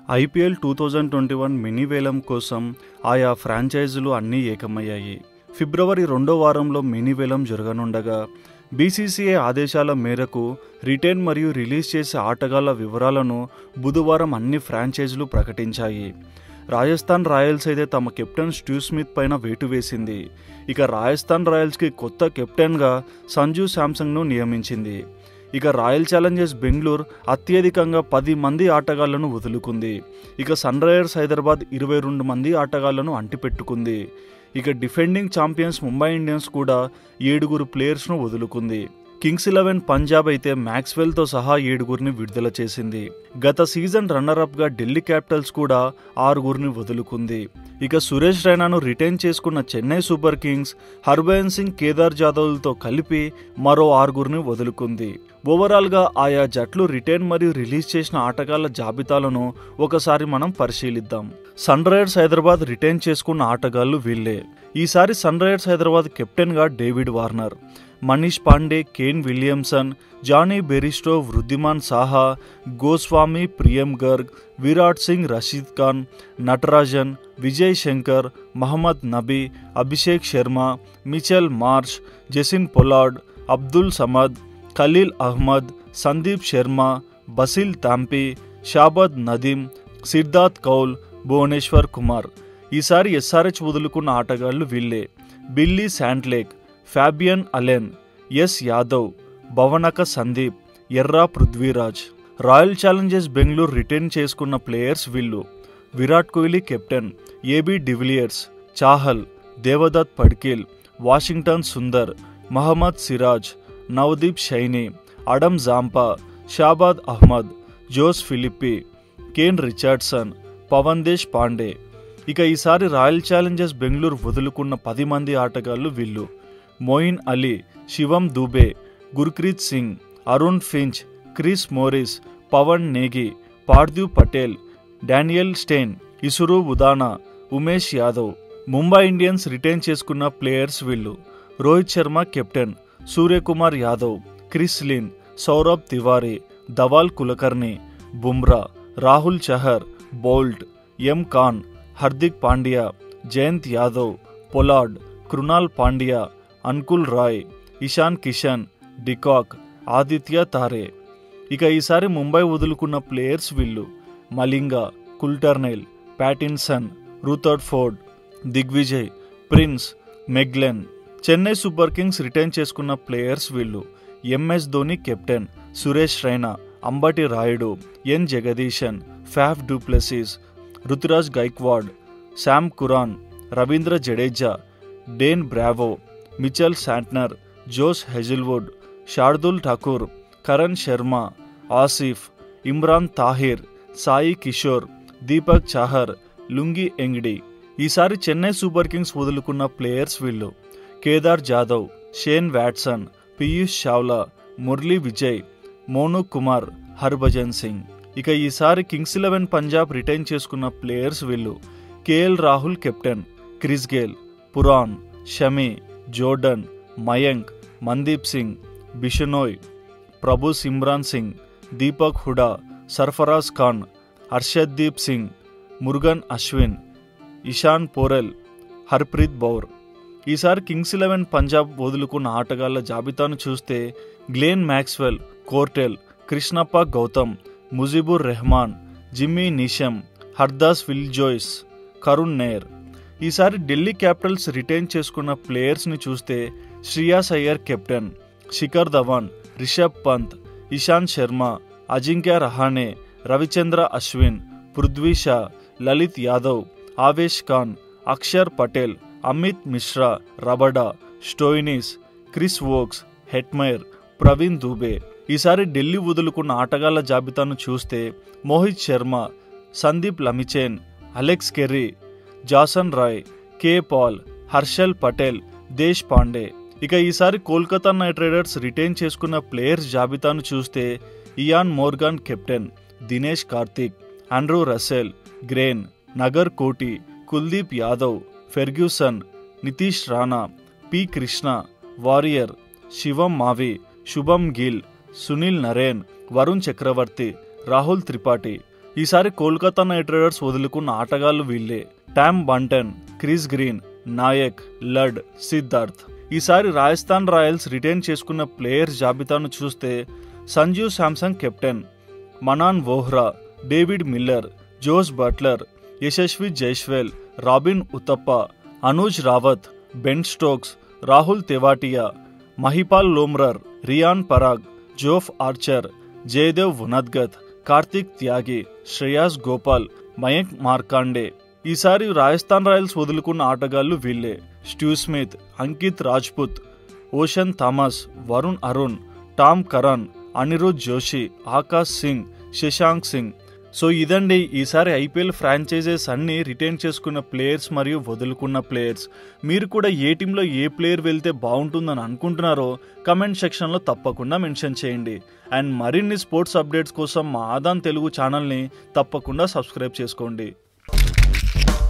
IPL two thousand twenty one mini వేలం కోసం ఆయా ఫ్రాంచైజీలు అన్నీ ఏకమయ్యాయి ఫిబ్రవరి రెండో వారంలో మినీ వేలం జరగనుండగా బీసీసీఐ ఆదేశాల మేరకు రిటైన్ మరియు రిలీజ్ చేసే ఆటగాళ్ల వివరాలను బుధవారం అన్ని ఫ్రాంచైజీలు ప్రకటించాయి రాజస్థాన్ రాయల్స్ అయితే తమ కెప్టెన్ స్టీవ్ స్మిత్ పైన వేటు వేసింది ఇక రాజస్థాన్ రాయల్స్కి కొత్త కెప్టెన్గా సంజు శాంసంగ్ను నియమించింది ఇక రాయల్ ఛాలెంజర్స్ బెంగళూరు అత్యధికంగా పది మంది ఆటగాళ్లను వదులుకుంది ఇక సన్ రైజర్స్ హైదరాబాద్ ఇరవై రెండు మంది ఆటగాళ్లను అంటిపెట్టుకుంది ఇక డిఫెండింగ్ ఛాంపియన్స్ ముంబై ఇండియన్స్ కూడా ఏడుగురు ప్లేయర్స్ను వదులుకుంది కింగ్స్ ఎలెవెన్ పంజాబ్ అయితే మ్యాక్స్వెల్తో సహా ఏడుగురిని విడుదల చేసింది గత సీజన్ రన్నరప్గా ఢిల్లీ క్యాపిటల్స్ కూడా ఆరుగురిని వదులుకుంది ఇక సురేష్ రైనాను రిటైన్ చేసుకున్న చెన్నై సూపర్ కింగ్స్ హర్భజన్ సింగ్ కేదార్ జాదవ్లతో కలిపి మరో ఆరుగురిని వదులుకుంది ఓవరాల్గా ఆయా జట్లు రిటైన్ మరియు రిలీజ్ చేసిన ఆటగాళ్ల జాబితాలను ఒకసారి మనం పరిశీలిద్దాం సన్ రైజర్స్ హైదరాబాద్ రిటైన్ చేసుకున్న ఆటగాళ్లు వీళ్ళే ఈసారి సన్ రైజర్స్ హైదరాబాద్ కెప్టెన్గా David Warner Manish Pandey Kane Williamson Jonny Bairstow Wriddhiman Saha Goswami Priyam Garg Virat Singh Rashid Khan Natarajan Vijay Shankar Mohammad Nabi Abhishek Sharma Mitchell Marsh Jason Pollard Abdul Samad Khalil Ahmed Sandeep Sharma Basil Thampi Shahbaz Nadeem Siddharth Kaul Bhuvneshwar Kumar ఈసారి ఎస్ఆర్హెచ్ వదులుకున్న ఆటగాళ్లు వీళ్ళే Billy Stanlake Fabian Allen S Yadav Bavanaka Sandeep Yerra Prithviraj Royal Challengers Bengaluru retain చేసుకున్న ప్లేయర్స్ వీళ్ళు Virat Kohli captain AB de Villiers Chahal Devdutt Padikkal Washington Sundar Mohammed Siraj Navdeep Saini Adam Zampa Shahbaz Ahmed Josh Philippe Kane Richardson Pawan Deshpande ఇక ఈసారి royal Challengers Bengaluru వదులుకున్న పది మంది ఆటగాళ్లు వీళ్ళు Moeen Ali Shivam Dube Gurpreet Singh Aaron Finch Chris Morris Pawan Negi Parthiv Patel Daniel Steyn Isuru Udana Umesh Yadav Mumbai Indians retain చేసుకున్న ప్లేయర్స్ వీళ్ళు Rohit Sharma captain Suryakumar Yadav Chris Lynn Saurabh Tiwary Dhawal Kulkarni Bumrah Rahul Chahar Boult M Khan Hardik Pandya Jayant Yadav Pollard Krunal Pandya Anukul Roy Ishan Kishan de Kock Aditya Tare ఇక ఈసారి ముంబై వదులుకున్న ప్లేయర్స్ వీళ్ళు Malinga Coulter Nile Pattinson రూథర్డ్ Rutherford Digvijay Prince McClenaghan Chennai super kings retain చేసుకున్న ప్లేయర్స్ వీళ్ళు MS Dhoni captain Suresh Raina Ambati Rayudu N Jagadeesan Faf du Plessis Ruturaj Gaikwad Sam Curran Ravindra Jadeja Dwayne Bravo Mitchell Santner Josh Hazlewood Shardul Thakur Karn Sharma Asif Imran Tahir Sai Kishore Deepak Chahar Lungi Ngidi ఈసారి Chennai super kings వదులుకున్న players వీళ్ళు Kedar Jadhav Shane Watson Piyush Chawla Murali Vijay Monu Kumar Harbhajan Singh ఇక ఈసారి కింగ్స్ ఎలెవెన్ పంజాబ్ రిటైన్ చేసుకున్న players వీళ్ళు KL Rahul captain Chris Gayle Pooran Shami Jordan Mayank Mandeep Singh Bishnoi Prabhsimran Singh Deepak Hooda Sarfaraz Khan Arshdeep Singh Murugan Ashwin Ishan Porel Harpreet Brar ఈసారి kings eleven Punjab వదులుకున్న ఆటగాళ్ల జాబితాను చూస్తే Glenn Maxwell Cottrell Krishnappa Gowtham Mujeeb Rahman Jimmy Neesham Hardus Viljoen Karun Nair ఈసారి ఢిల్లీ క్యాపిటల్స్ రిటైన్ చేసుకున్న ప్లేయర్స్ని చూస్తే Shreyas Iyer captain Shikhar Dhawan Rishabh Pant Ishant Sharma Ajinkya Rahane Ravichandran Ashwin Prithvi Shaw Lalit Yadav Avesh Khan Axar Patel Amit Mishra Rabada Stoinis Chris Woakes Hetmyer Praveen Dubey ఈసారి ఢిల్లీ వదులుకున్న ఆటగాళ్ల జాబితాను చూస్తే Mohit Sharma Sandeep Lamichhane Alex Carey Jason Roy K Paul Harshal Patel Deshpande ఇక ఈసారి కోల్కతా నైట్ రైడర్స్ రిటైన్ చేసుకున్న ప్లేయర్స్ జాబితాను చూస్తే Eoin Morgan captain Dinesh Karthik Andre Russell గ్రేన్ Nagarkoti Kuldeep Yadav Ferguson Nitish Rana P Krishna Warrier శివం మావి శుభం గిల్ సునీల్ నరేన్ వరుణ్ చక్రవర్తి రాహుల్ త్రిపాఠి ఈసారి కోల్కతా నైట్ రైడర్స్ వదులుకున్న ఆటగాళ్లు వీళ్ళే Tom Banton Chris Green Naik Lad Siddharth ఈసారి రాజస్థాన్ రాయల్స్ రిటైన్ చేసుకున్న ప్లేయర్స్ జాబితాను చూస్తే Sanju Samson captain Manan Vohra David Miller Jos Buttler Yashasvi Jaiswal Robin Uthappa Anuj Rawat Ben Stokes Rahul Tewatia Mahipal Lomror Riyan Parag Jofra Archer Jaydev Unadkat Kartik Tyagi Shreyas Gopal Mayank Markande ఈసారి రాజస్థాన్ రాయల్స్ వదులుకున్న ఆటగాళ్లు వీళ్ళే Steve Smith Ankit Rajput Oshane Thomas Varun Aaron Tom Curran Anirudha Joshi Akash Singh Shashank Singh so ఇదండి ఈసారి ఐపీఎల్ ఫ్రాంచైజెస్ అన్ని రిటైన్ చేసుకున్న ప్లేయర్స్ మరియు వదులుకున్న ప్లేయర్స్ మీరు కూడా ఏ టీంలో ఏ ప్లేయర్ వెళ్తే బాగుంటుందని అనుకుంటున్నారో కమెంట్ సెక్షన్లో తప్పకుండా మెన్షన్ చేయండి అండ్ మరిన్ని స్పోర్ట్స్ అప్డేట్స్ కోసం మా ఆదాన్ తెలుగు ఛానల్ని తప్పకుండా సబ్స్క్రైబ్ చేసుకోండి